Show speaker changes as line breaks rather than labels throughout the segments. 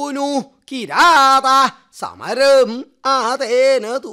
പാണ്ഡുസൂനു കിരാത സമരം ആതേന തൂ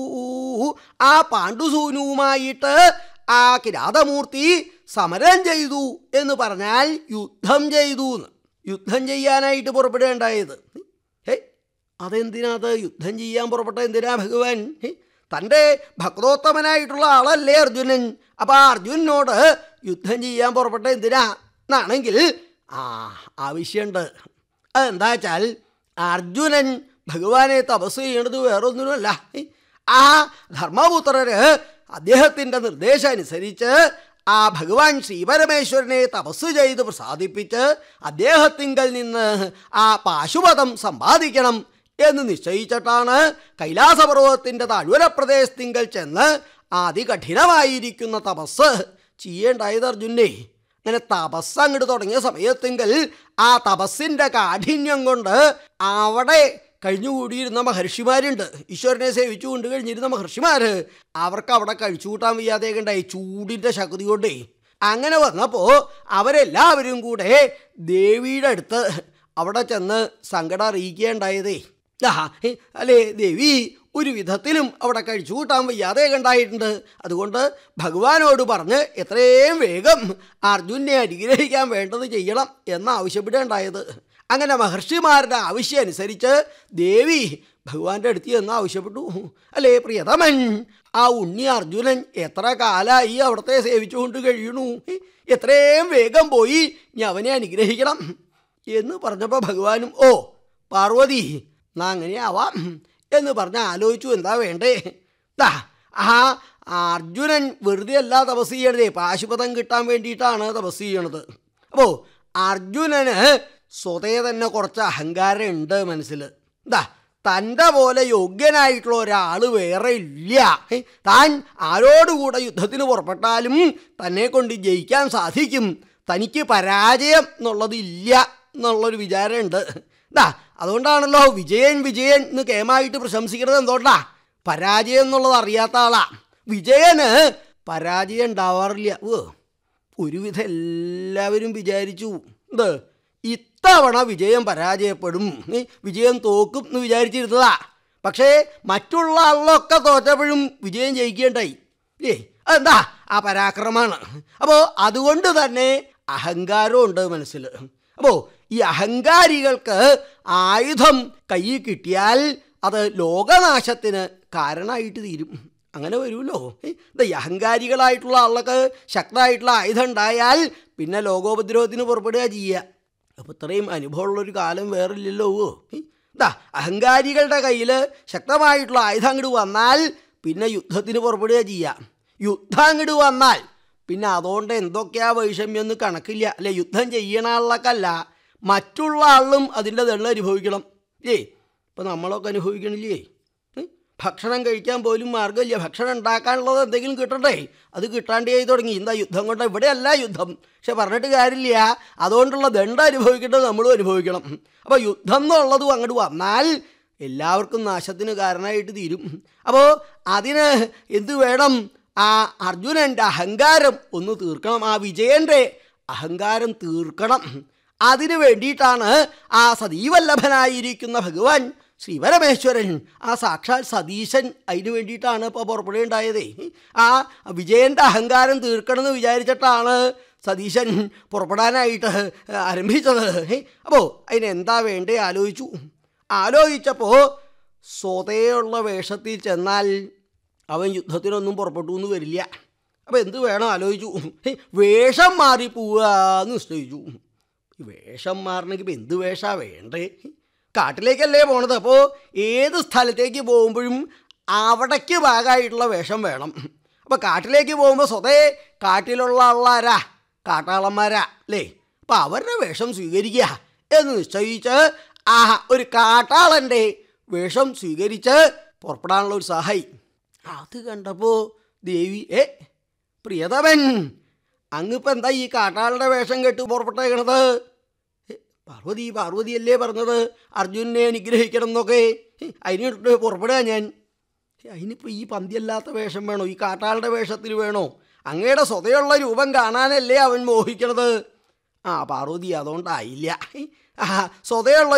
ആ പാണ്ഡുസൂനുവുമായിട്ട് ആ കിരാതമൂർത്തി സമരം ചെയ്തു എന്ന് പറഞ്ഞാൽ യുദ്ധം ചെയ്തു എന്ന് യുദ്ധം ചെയ്യാനായിട്ട് പുറപ്പെടുകയുണ്ടായത് ഹേ അതെന്തിനാ അത് യുദ്ധം ചെയ്യാൻ പുറപ്പെട്ട എന്തിനാ ഭഗവാൻ ഹേ, തൻ്റെ ഭക്തോത്തമനായിട്ടുള്ള ആളല്ലേ അർജുനൻ അപ്പം ആ അർജുനനോട് യുദ്ധം ചെയ്യാൻ പുറപ്പെട്ട എന്തിനാ എന്നാണെങ്കിൽ ആ ആവശ്യമുണ്ട് അതെന്താ വെച്ചാൽ അർജുനൻ ഭഗവാനെ തപസ് ചെയ്യണത് വേറൊന്നിനുമല്ല ഹേ, ആ ധർമ്മപുത്രര് അദ്ദേഹത്തിൻ്റെ നിർദ്ദേശം അനുസരിച്ച് ആ ഭഗവാൻ ശ്രീപരമേശ്വരനെ തപസ് ചെയ്ത് പ്രസാദിപ്പിച്ച് അദ്ദേഹത്തിങ്കൽ നിന്ന് ആ പാശുപതം സമ്പാദിക്കണം എന്ന് നിശ്ചയിച്ചിട്ടാണ് കൈലാസപർവ്വതത്തിൻ്റെ താഴ്വര പ്രദേശത്തിങ്കൽ ചെന്ന് അതികഠിനമായിരിക്കുന്ന തപസ് ചെയ്യേണ്ടായത് അർജുനെ അങ്ങനെ തപസ് അങ്ങോട്ട് തുടങ്ങിയ സമയത്തെങ്കിൽ ആ തപസ്സിൻ്റെ കാഠിന്യം കൊണ്ട് അവിടെ കഴിഞ്ഞുകൂടിയിരുന്ന മഹർഷിമാരുണ്ട് ഈശ്വരനെ സേവിച്ചു കൊണ്ട് കഴിഞ്ഞിരുന്ന മഹർഷിമാർ അവർക്ക് അവിടെ കഴിച്ചു കൂട്ടാൻ വയ്യാതെയൊക്കെ ഉണ്ടായി ചൂടിൻ്റെ ശക്തി കൊണ്ടേ അങ്ങനെ വന്നപ്പോൾ അവരെല്ലാവരും കൂടെ ദേവിയുടെ അടുത്ത് അവിടെ ചെന്ന് സങ്കടം അറിയിക്കുകയുണ്ടായതേ ആ ഹേ, അല്ലേ ദേവി ഒരു വിധത്തിലും അവിടെ കഴിച്ചു കൂട്ടാൻ വയ്യാതെ ഉണ്ടായിട്ടുണ്ട് അതുകൊണ്ട് ഭഗവാനോട് പറഞ്ഞ് എത്രയും വേഗം അർജുനെ അനുഗ്രഹിക്കാൻ വേണ്ടത് ചെയ്യണം എന്ന് ആവശ്യപ്പെടുകയുണ്ടായത് അങ്ങനെ മഹർഷിമാരുടെ ആവശ്യം അനുസരിച്ച് ദേവി ഭഗവാന്റെ അടുത്ത് എന്ന് ആവശ്യപ്പെട്ടു അല്ലേ പ്രിയതമൻ ആ ഉണ്ണി അർജുനൻ എത്ര കാലമായി അവിടത്തെ സേവിച്ചുകൊണ്ട് കഴിയണു എത്രയും വേഗം പോയി ഇനി അവനെ അനുഗ്രഹിക്കണം എന്ന് പറഞ്ഞപ്പോൾ ഭഗവാനും ഓ പാർവതി എന്നാ അങ്ങനെ ആവാം എന്ന് പറഞ്ഞ് ആലോചിച്ചു എന്താ വേണ്ടേ ദാ ആ അർജുനൻ വെറുതെ അല്ല തപസ് ചെയ്യണതേ പാശുപതം കിട്ടാൻ വേണ്ടിയിട്ടാണ് തപസ് ചെയ്യണത് അപ്പോൾ അർജുനന് സ്വതേ തന്നെ കുറച്ച് അഹങ്കാരം ഉണ്ട് മനസ്സിൽ ദാ തൻ്റെ പോലെ യോഗ്യനായിട്ടുള്ള ഒരാൾ വേറെ ഇല്ല ഹേ, താൻ ആരോടുകൂടെ യുദ്ധത്തിന് പുറപ്പെട്ടാലും തന്നെ കൊണ്ട് ജയിക്കാൻ സാധിക്കും തനിക്ക് പരാജയം എന്നുള്ളതില്ല എന്നുള്ളൊരു വിചാരമുണ്ട് ദാ അതുകൊണ്ടാണല്ലോ വിജയൻ വിജയൻ എന്ന് കേമായിട്ട് പ്രശംസിക്കുന്നത് എന്തുകൊണ്ടാ പരാജയം എന്നുള്ളത് അറിയാത്ത ആളാ വിജയന് പരാജയം ഉണ്ടാവാറില്ല ഓ ഒരുവിധം എല്ലാവരും വിചാരിച്ചു എന്ത് ഇത്തവണ വിജയം പരാജയപ്പെടും ഏ, വിജയം തോക്കും എന്ന് വിചാരിച്ചിരുന്നതാ പക്ഷേ മറ്റുള്ള ആളിലൊക്കെ തോറ്റപ്പോഴും വിജയം ജയിക്കുകയുണ്ടായി ഏ അതെന്താ ആ പരാക്രമമാണ് അപ്പോൾ അതുകൊണ്ട് തന്നെ അഹങ്കാരമുണ്ട് മനസ്സിൽ അപ്പോൾ ഈ അഹങ്കാരികൾക്ക് ആയുധം കയ്യിൽ കിട്ടിയാൽ അത് ലോകനാശത്തിന് കാരണമായിട്ട് തീരും അങ്ങനെ വരുമല്ലോ ഏ, ദാ ഈ അഹങ്കാരികളായിട്ടുള്ള ആളുകൾക്ക് ശക്തമായിട്ടുള്ള ആയുധം ഉണ്ടായാൽ പിന്നെ ലോകോപദ്രവത്തിന് പുറപ്പെടുക ചെയ്യുക അപ്പോൾ ഇത്രയും അനുഭവമുള്ളൊരു കാലം വേറില്ലല്ലോ ഏ, ദാ അഹങ്കാരികളുടെ കയ്യിൽ ശക്തമായിട്ടുള്ള ആയുധം അങ്ങോട്ട് വന്നാൽ പിന്നെ യുദ്ധത്തിന് പുറപ്പെടുക ചെയ്യുക യുദ്ധം അങ്ങോട്ട് വന്നാൽ പിന്നെ അതുകൊണ്ട് എന്തൊക്കെയാ വൈഷമ്യം എന്ന് കണക്കില്ല അല്ലെ യുദ്ധം ചെയ്യണ ആളിലൊക്കെയല്ല മറ്റുള്ള ആളിലും അതിൻ്റെ ദണ്ഡ അനുഭവിക്കണം ഏ ഇപ്പം നമ്മളൊക്കെ അനുഭവിക്കണില്ലേ ഏ? ഭക്ഷണം കഴിക്കാൻ പോലും മാർഗ്ഗമില്ല ഭക്ഷണം ഉണ്ടാക്കാനുള്ളത് എന്തെങ്കിലും കിട്ടണ്ടേ അത് കിട്ടാണ്ടേ തുടങ്ങി എന്താ യുദ്ധം കൊണ്ട് ഇവിടെയല്ല യുദ്ധം പക്ഷെ പറഞ്ഞിട്ട് കാര്യമില്ല അതുകൊണ്ടുള്ള ദണ്ഡ അനുഭവിക്കേണ്ടത് നമ്മളും അനുഭവിക്കണം അപ്പോൾ യുദ്ധം എന്നുള്ളതും അങ്ങോട്ട് വന്നാൽ എല്ലാവർക്കും നാശത്തിന് കാരണമായിട്ട് തീരും അപ്പോൾ അതിന് എന്ത് വേണം ആ അർജുനൻ്റെ അഹങ്കാരം ഒന്ന് തീർക്കണം ആ വിജയൻ്റെ അഹങ്കാരം തീർക്കണം അതിനു വേണ്ടിയിട്ടാണ് ആ സതീവല്ലഭനായിരിക്കുന്ന ഭഗവാൻ ശ്രീപരമേശ്വരൻ ആ സാക്ഷാൽ സതീശൻ അതിനു വേണ്ടിയിട്ടാണ് ഇപ്പോൾ പുറപ്പെടുകയുണ്ടായതേ ആ വിജയൻ്റെ അഹങ്കാരം തീർക്കണമെന്ന് വിചാരിച്ചിട്ടാണ് സതീശൻ പുറപ്പെടാനായിട്ട് ആരംഭിച്ചത് അപ്പോൾ അതിനെന്താ വേണ്ടേ ആലോചിച്ചു ആലോചിച്ചപ്പോൾ സ്വതയുള്ള വേഷത്തിൽ ചെന്നാൽ അവൻ യുദ്ധത്തിനൊന്നും പുറപ്പെട്ടു എന്ന് വരില്ല അപ്പോൾ എന്ത് വേണം ആലോചിച്ചു ഹേ, വേഷം മാറി പോവുക എന്ന് നിശ്ചയിച്ചു ഈ വേഷം മാറണമെങ്കിൽ ഇപ്പം എന്ത് വേഷാ വേണ്ടേ കാട്ടിലേക്കല്ലേ പോണത് അപ്പോൾ ഏത് സ്ഥലത്തേക്ക് പോകുമ്പോഴും അവിടേക്ക് ഭാഗമായിട്ടുള്ള വേഷം വേണം അപ്പോൾ കാട്ടിലേക്ക് പോകുമ്പോൾ സ്വതേ കാട്ടിലുള്ള ആളാരാ കാട്ടാളന്മാരാ അല്ലേ അപ്പോൾ അവരുടെ വേഷം സ്വീകരിക്കുക എന്ന് നിശ്ചയിച്ച് ആ ഒരു കാട്ടാളൻ്റെ വേഷം സ്വീകരിച്ച് പുറപ്പെടാനുള്ള ഒരു സഹായി അത് കണ്ടപ്പോൾ ദേവി ഏ പ്രിയതമൻ അങ്ങിപ്പോൾ എന്താ ഈ കാട്ടാളുടെ വേഷം കെട്ട് പുറപ്പെട്ടേക്കണത് ഏ, പാർവതി പാർവതിയല്ലേ പറഞ്ഞത് അർജുനെ അനുഗ്രഹിക്കണം എന്നൊക്കെ ഏ, അതിനിട്ട് പുറപ്പെടുക ഞാൻ ഏ, അതിനിപ്പോൾ ഈ പന്തിയല്ലാത്ത വേഷം വേണോ ഈ കാട്ടാളുടെ വേഷത്തിൽ വേണോ അങ്ങയുടെ സ്വതയുള്ള രൂപം കാണാനല്ലേ അവൻ മോഹിക്കണത് ആ പാർവതി അതുകൊണ്ടായില്ല ആ സ്വതയുള്ള